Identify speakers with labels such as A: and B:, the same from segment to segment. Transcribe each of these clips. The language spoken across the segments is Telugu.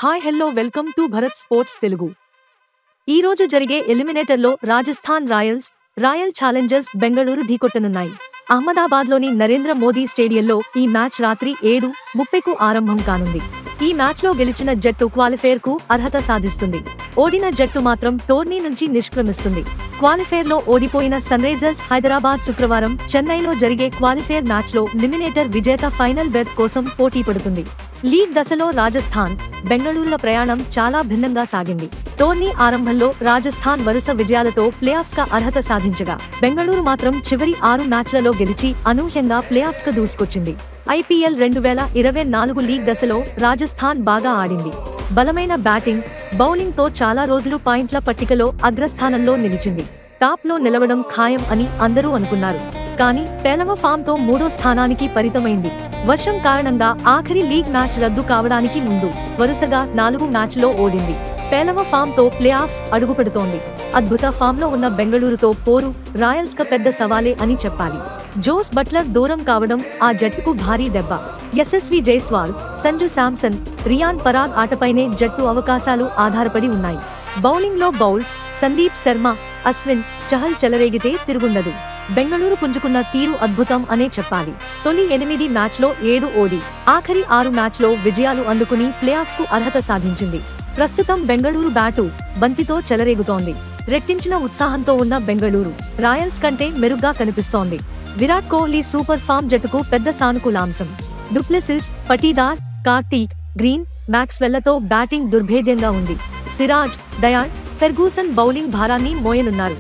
A: hi hello welcome to Bharat sports Telugu ఈ రోజు జరిగే ఎలిమినేటర్లో Rajasthan Royals Royal Challengers Bengaluru ఢీకొట్టనున్నాయి అహ్మదాబాద్లోని నరేంద్ర మోదీ స్టేడియంలో ఈ మ్యాచ్ రాత్రి ఏడు ముప్పైకు ఆరంభం కానుంది ఈ మ్యాచ్లో గెలిచిన జట్టు క్వాలిఫైర్ కు అర్హత సాధిస్తుంది ఓడిన జట్టు మాత్రం టోర్నీ నుంచి నిష్క్రమిస్తుంది క్వాలిఫైర్ లో ఓడిపోయిన సన్ రైజర్స్ హైదరాబాద్ శుక్రవారం చెన్నైలో జరిగే క్వాలిఫైర్ మ్యాచ్ లో లిమినేటర్ విజేత ఫైనల్ బెర్త్ కోసం పోటీ పడుతుంది లీగ్ దశలో రాజస్థాన్ బెంగళూరుల ప్రయాణం చాలా భిన్నంగా సాగింది టోర్నీ ఆరంభంలో రాజస్థాన్ వరుస విజయాలతో ప్లేఆఫ్స్ గా అర్హత సాధించగా బెంగళూరు మాత్రం చివరి ఆరు మ్యాచ్లలో గెలిచి అనూహ్యంగా ప్లేఆఫ్స్ కు దూసుకొచ్చింది ఐపీఎల్ రెండు వేల ఇరవై నాలుగు లీగ్ దశలో రాజస్థాన్ బాగా ఆడింది బలమైన బ్యాటింగ్ బౌలింగ్ తో చాలా రోజులు పాయింట్ల పట్టికలో అగ్రస్థానంలో నిలిచింది టాప్ లో నిలవడం ఖాయం అని అందరూ అనుకున్నారు కానీ పేలవ ఫామ్ తో మూడో స్థానానికి పరితమైంది వర్షం కారణంగా ఆఖరి లీగ్ మ్యాచ్ రద్దు కావడానికి ముందు వరుసగా నాలుగు మ్యాచ్లో ఓడింది పేలవ ఫామ్ తో ప్లే ఆఫ్స్ అడుగుపెడుతోంది అద్భుత ఫామ్ లో ఉన్న బెంగళూరుతో పోరు రాయల్స్ క పెద్ద సవాలే అని చెప్పాలి జోస్ బట్లర్ దూరం కావడం ఆ జట్టుకు భారీ దెబ్బ యశస్వి జైస్వాల్ సంజు శాంసన్ రియాన్ పరాగ్ ఆటపైనే జట్టు అవకాశాలు ఆధారపడి ఉన్నాయి బౌలింగ్ లో బౌల్ సందీప్ శర్మ అశ్విన్ చహల్ చెలరేగితే తిరుగుండదు బెంగళూరు పుంజుకున్న తీరు అద్భుతం అనే చెప్పాలి తొలి ఎనిమిది మ్యాచ్లో ఏడు ఓడి ఆఖరి ఆరు మ్యాచ్లో విజయాలు అందుకుని ప్లేఆఫ్స్ కు అర్హత సాధించింది ప్రస్తుతం బెంగళూరు బ్యాటు బంతితో చెలరేగుతోంది రెట్టించిన ఉత్సాహంతో ఉన్న బెంగళూరు రాయల్స్ కంటే మెరుగ్గా కనిపిస్తోంది విరాట్ కోహ్లీ సూపర్ ఫామ్ జట్టుకు పెద్ద సానుకూలాంశం డుప్లెసిస్ పటీదార్ కార్తీక్ గ్రీన్ మ్యాక్స్వెల్లతో బ్యాటింగ్ దుర్భేద్యంగా ఉంది సిరాజ్ దయాళ్ ఫెర్గూసన్ బౌలింగ్ భారాన్ని మోయనున్నారు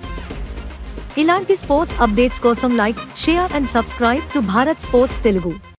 A: ఇలాంటి స్పోర్ట్స్ అప్డేట్స్ కోసం like share and subscribe to Bharat sports Telugu